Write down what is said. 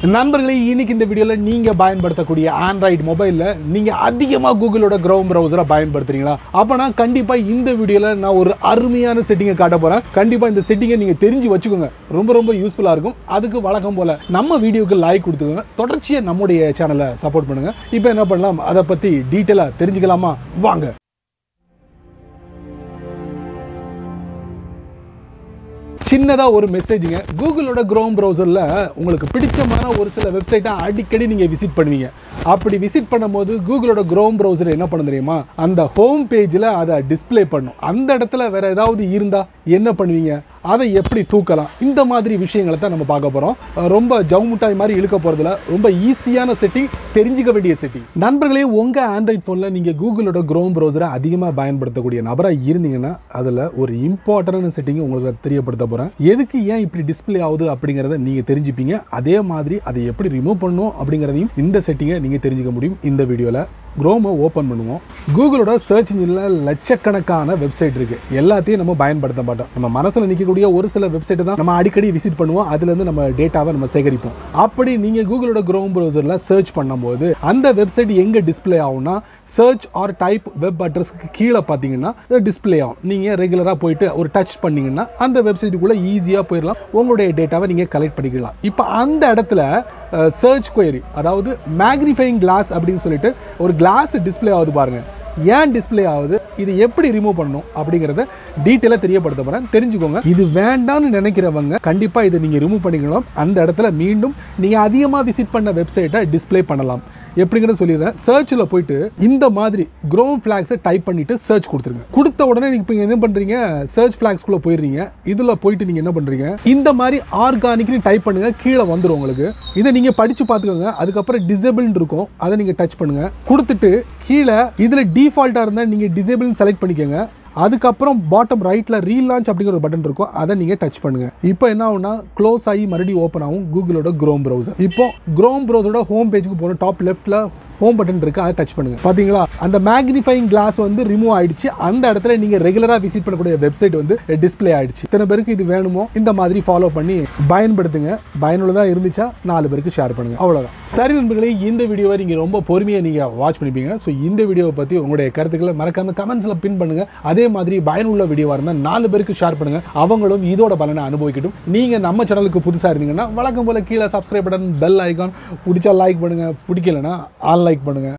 நண்பர்களே இன்னைக்கு இந்த வீடியோவில் நீங்கள் பயன்படுத்தக்கூடிய ஆண்ட்ராய்டு மொபைலில் நீங்கள் அதிகமாக கூகுளோட க்ரோம் ப்ரௌசரை பயன்படுத்துறீங்களா அப்போனா கண்டிப்பாக இந்த வீடியோவில் நான் ஒரு அருமையான செட்டிங்கை காட்ட போகிறேன் கண்டிப்பாக இந்த செட்டிங்கை நீங்கள் தெரிஞ்சு வச்சுக்கோங்க ரொம்ப ரொம்ப யூஸ்ஃபுல்லாக இருக்கும் அதுக்கு வழக்கம் போல் நம்ம வீடியோக்கு லைக் கொடுத்துக்கோங்க தொடர்ச்சியாக நம்முடைய சேனலை சப்போர்ட் பண்ணுங்கள் இப்போ என்ன பண்ணலாம் அதை பற்றி டீட்டெயிலாக தெரிஞ்சுக்கலாமா வாங்க சின்னதாக ஒரு மெசேஜுங்க கூகுளோட க்ரோம் ப்ரௌசரில் உங்களுக்கு பிடிச்சமான ஒரு சில வெப்சைட்டை அடிக்கடி நீங்கள் விசிட் பண்ணுவீங்க அப்படி விசிட் பண்ணும்போது கூகுளோட க்ரோம் ப்ரௌசர் என்ன பண்ண தெரியுமா அந்த ஹோம் பேஜில் அதை டிஸ்ப்ளே பண்ணும் அந்த இடத்துல வேற ஏதாவது இருந்தால் என்ன பண்ணுவீங்க அதை எப்படி தூக்கலாம் இந்த மாதிரி விஷயங்களை தான் நம்ம பார்க்க போகிறோம் ரொம்ப ஜவுமுட்டாய் மாதிரி இழுக்க போகிறதுல ரொம்ப ஈஸியான செட்டிங் தெரிஞ்சுக்க வேண்டிய செட்டிங் நண்பர்களே உங்கள் ஆண்ட்ராய்ட் ஃபோனில் நீங்கள் கூகுளோட க்ரோம் ப்ரௌசரை அதிகமாக பயன்படுத்தக்கூடிய நபராக இருந்தீங்கன்னா அதில் ஒரு இம்பார்ட்டன்டான செட்டிங் உங்களுக்கு தெரியப்படுத்த போகிறேன் எதுக்கு ஏன் இப்படி டிஸ்ப்ளே ஆகுது அப்படிங்கிறத நீங்கள் தெரிஞ்சுப்பீங்க அதே மாதிரி அதை எப்படி ரிமூவ் பண்ணணும் அப்படிங்கிறதையும் இந்த செட்டிங்கை நீங்கள் தெரிஞ்சுக்க முடியும் இந்த வீடியோவில் குரோமை ஓப்பன் பண்ணுவோம் கூகுளோட சர்ச் இன்ஜினில் லட்சக்கணக்கான வெப்சைட் இருக்கு எல்லாத்தையும் நம்ம பயன்படுத்த மாட்டோம் நம்ம மனசில் நிற்கக்கூடிய ஒரு சில வெப்சைட்டை தான் நம்ம அடிக்கடி விசிட் பண்ணுவோம் அதுலேருந்து நம்ம டேட்டாவை நம்ம சேகரிப்போம் அப்படி நீங்கள் கூகுளோட குரோம் ப்ரௌசரில் சர்ச் பண்ணும்போது அந்த வெப்சைட் எங்கே டிஸ்ப்ளே ஆகும்னா சர்ச் ஆர் டைப் வெப் அட்ரஸ்க்கு கீழே பார்த்தீங்கன்னா டிஸ்ப்ளே ஆகும் நீங்கள் ரெகுலராக போயிட்டு ஒரு டச் பண்ணீங்கன்னா அந்த வெப்சைட்டுக்குள்ளே ஈஸியாக போயிடலாம் உங்களுடைய டேட்டாவை நீங்கள் கலெக்ட் பண்ணிக்கலாம் இப்போ அந்த இடத்துல சர்ச் query அதாவது மேக்னிஃபைங் கிளாஸ் அப்படின்னு சொல்லிட்டு ஒரு கிளாஸ் டிஸ்ப்ளே ஆகுது பாருங்க ஏன் டிஸ்ப்ளே ஆகுது இது எப்படி ரிமூவ் பண்ணணும் அப்படிங்கிறத டீட்டெயிலாக தெரியப்படுத்த போகிறேன் தெரிஞ்சுக்கோங்க இது வேண்டாம்னு நினைக்கிறவங்க கண்டிப்பாக இதை நீங்கள் ரிமூவ் பண்ணிக்கலாம் அந்த இடத்துல மீண்டும் நீங்கள் அதிகமாக விசிட் பண்ண வெப்சைட்டை டிஸ்ப்ளே பண்ணலாம் எப்படிங்கிறத சொல்லிடுறேன் சர்ச்சில் போயிட்டு இந்த மாதிரி க்ரோம் ஃப்ளாக்ஸை டைப் பண்ணிட்டு சர்ச் கொடுத்துருங்க கொடுத்த உடனே நீங்கள் இப்போ என்ன பண்ணுறீங்க சர்ச் ஃப்ளாக்ஸ்குள்ளே போயிடுறீங்க இதில் போயிட்டு நீங்கள் என்ன பண்ணுறீங்க இந்த மாதிரி ஆர்கானிக்னு டைப் பண்ணுங்க கீழே வந்துடும் உங்களுக்கு இதை நீங்கள் படித்து பார்த்துக்கோங்க அதுக்கப்புறம் டிசேபிள்னு இருக்கும் அதை நீங்கள் டச் பண்ணுங்க கொடுத்துட்டு கீழே இதில் டிஃபால்ட்டாக இருந்தால் நீங்கள் டிசேபிள்னு செலக்ட் பண்ணிக்கோங்க அதுக்கப்புறம் பாட்டம் ரைட்டில் ரீலான்ச் அப்படிங்கிற ஒரு பட்டன் இருக்கும் அதை நீங்கள் டச் பண்ணுங்க இப்போ என்ன ஆகும்னா க்ளோஸ் ஆகி மறுபடியும் ஓப்பன் ஆகும் கூகுளோட க்ரோம் ப்ரௌசர் இப்போ க்ரோம் ப்ரௌசரோட ஹோம் பேஜுக்கு போகணும் டாப் லெஃப்ட்டில் ஹோம் பட்டன் இருக்கு அதை டச் பண்ணுங்க பாத்தீங்களா அந்த மேக்னிஃபைங் கிளாஸ் வந்து ரிமூவ் ஆயிடுச்சு அந்த இடத்துல நீங்க ரெகுலரா விசிட் பண்ணக்கூடிய வெப்சைட் வந்து டிஸ்ப்ளே ஆயிடுச்சு இத்தனை பேருக்கு இது வேணுமோ இந்த மாதிரி ஃபாலோ பண்ணி பயன்படுத்துங்க பயனுள்ளதா இருந்துச்சா நாலு பேருக்கு ஷேர் பண்ணுங்க அவ்வளவுதான் சரி நண்பர்களே இந்த வீடியோவை நீங்க ரொம்ப பொறுமையா நீங்க வாட்ச் பண்ணிப்பீங்க ஸோ இந்த வீடியோவை பத்தி உங்களுடைய கருத்துக்களை மறக்காம கமெண்ட்ஸ்ல பின் பண்ணுங்க அதே மாதிரி பயனுள்ள வீடியோவா இருந்தால் நாலு பேருக்கு ஷேர் பண்ணுங்க அவங்களும் இதோட பலனை அனுபவிக்கட்டும் நீங்க நம்ம சேனலுக்கு புதுசா இருந்தீங்கன்னா வழக்கம் போல கீழே சப்ஸ்கிரைப் பட்டன் பெல் ஐகான் பிடிச்சா லைக் பண்ணுங்க பிடிக்கலனா ஆன்லைன் லைக் பண்ணுங்க